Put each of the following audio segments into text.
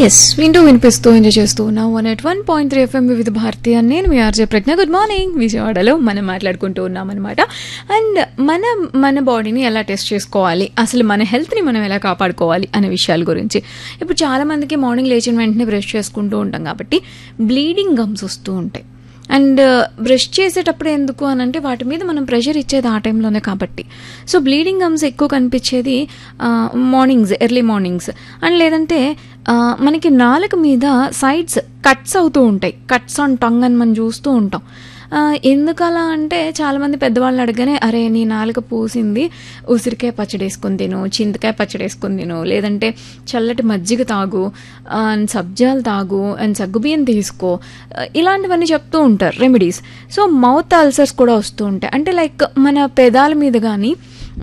yes వింటూ వినిపిస్తూ enjoy చేస్తూ ఉన్నాం one eight one point three FM Vividh Bharati అని నేను మీ ఆర్జే ప్రజ్ఞ గుడ్ మార్నింగ్ విజయవాడలో మనం మాట్లాడుకుంటూ ఉన్నాం అనమాట అండ్ మన మన బాడీని ఎలా టెస్ట్ చేసుకోవాలి అసలు మన హెల్త్ని మనం ఎలా కాపాడుకోవాలి అనే విషయాల గురించి ఇప్పుడు చాలా మందికి మార్నింగ్ లేచిన వెంటనే బ్రష్ చేసుకుంటూ ఉంటాం కాబట్టి బ్లీడింగ్ గమ్స్ వస్తూ ఉంటాయి అండ్ బ్రష్ చేసేటప్పుడు ఎందుకు అని అంటే వాటి మీద మనం ప్రెషర్ ఇచ్చేది ఆ టైంలోనే కాబట్టి సో బ్లీడింగ్ గమ్స్ ఎక్కువ కనిపించేది మార్నింగ్స్ ఎర్లీ మార్నింగ్స్ అండ్ లేదంటే ఆ, మనకి నాలుక మీద సైడ్స్ కట్స్ అవుతూ ఉంటాయి కట్స్ ఆన్ టంగ్ అని మనం చూస్తూ ఉంటాం ఆ, ఎందుకు అలా అంటే చాలామంది పెద్దవాళ్ళు అడగనే అరే నీ నాలుక పూసింది ఉసిరికాయ పచ్చడి వేసుకుని తిను చింతకాయ పచ్చడి వేసుకుని తిను లేదంటే చల్లటి మజ్జిగ తాగు ఆ, అండ్ సబ్జాలు తాగు అండ్ సగ్గుబియ్యం తీసుకో ఆ, ఇలాంటివన్నీ చెప్తూ ఉంటారు రెమెడీస్ సో మౌత్ అల్సర్స్ కూడా వస్తూ ఉంటాయి అంటే లైక్ మన పెదాల మీద కానీ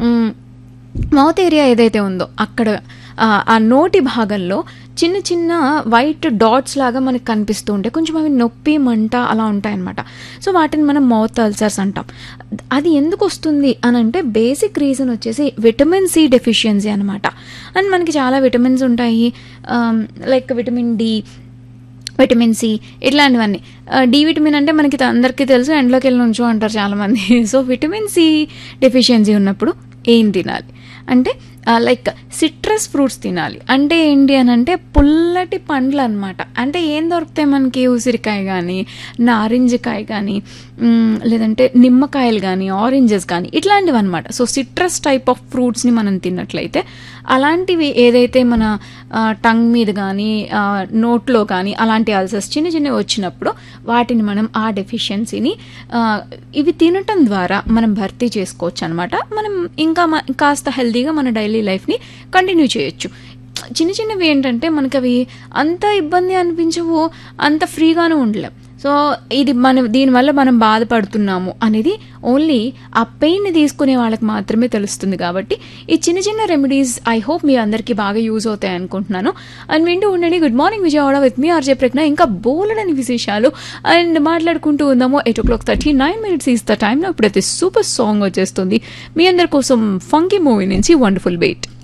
మౌత్ ఏరియా ఏదైతే ఉందో అక్కడ ఆ, ఆ నోటి భాగంలో చిన్న చిన్న వైట్ డాట్స్ లాగా మనకు కనిపిస్తూ ఉంటాయి కొంచెం అవి నొప్పి మంట అలా ఉంటాయన్నమాట సో వాటిని మనం మౌత్ అల్సర్స్ అంటాం అది ఎందుకు వస్తుంది అని అంటే బేసిక్ రీజన్ వచ్చేసి విటమిన్ సి డెఫిషియన్సీ అనమాట అండ్ మనకి చాలా విటమిన్స్ ఉంటాయి like vitamin D vitamin C ఇట్లాంటివన్నీ ఆ, డి విటమిన్ అంటే మనకి త- అందరికీ తెలుసు ఎండ్లోకి వెళ్ళి నుంచో అంటారు చాలామంది సో విటమిన్ సి డెఫిషియన్సీ ఉన్నప్పుడు ఏం తినాలి అంటే లైక్ సిట్రస్ ఫ్రూట్స్ తినాలి అంటే ఏంటి అని అంటే పుల్లటి పండ్లు అనమాట అంటే ఏం దొరుకుతాయి మనకి ఉసిరికాయ కానీ నారింజకాయ కానీ మ్, లేదంటే నిమ్మకాయలు కానీ ఆరెంజెస్ కానీ ఇట్లాంటివి అనమాట సో సిట్రస్ టైప్ ఆఫ్ ఫ్రూట్స్ని మనం తిన్నట్లయితే అలాంటివి ఏదైతే మన టంగ్ మీద కానీ నోట్లో కానీ అలాంటి అల్సర్స్ చిన్న చిన్నవి వచ్చినప్పుడు వాటిని మనం ఆ డెఫిషియన్సీని ఇవి తినటం ద్వారా మనం భర్తీ చేసుకోవచ్చు అనమాట మనం ఇంకా మ- కాస్త హెల్తీగా మన డైలీ లైఫ్ని కంటిన్యూ చేయొచ్చు చిన్న చిన్నవి ఏంటంటే మనకి అవి అంత ఇబ్బంది అనిపించవు అంత ఫ్రీగాను ఉండలేం సో ఇది మనం దీనివల్ల మనం బాధపడుతున్నాము అనేది ఓన్లీ ఆ పెయిన్ని తీసుకునే వాళ్ళకి మాత్రమే తెలుస్తుంది కాబట్టి ఈ చిన్న చిన్న రెమెడీస్ ఐ హోప్ మీ అందరికీ బాగా యూజ్ అవుతాయి అనుకుంటున్నాను అండ్ వింటూ ఉండండి గుడ్ మార్నింగ్ విజయవాడ విత్ మీ ఆర్జే ప్రజ్ఞ ఇంకా బోలెడని విశేషాలు అండ్ మాట్లాడుకుంటూ ఉందాము eight o'clock thirty nine minutes is the టైంలో ఇప్పుడైతే సూపర్ సాంగ్ వచ్చేస్తుంది మీ అందరి కోసం ఫంకీ మూవీ నుంచి వండర్ఫుల్ బేట్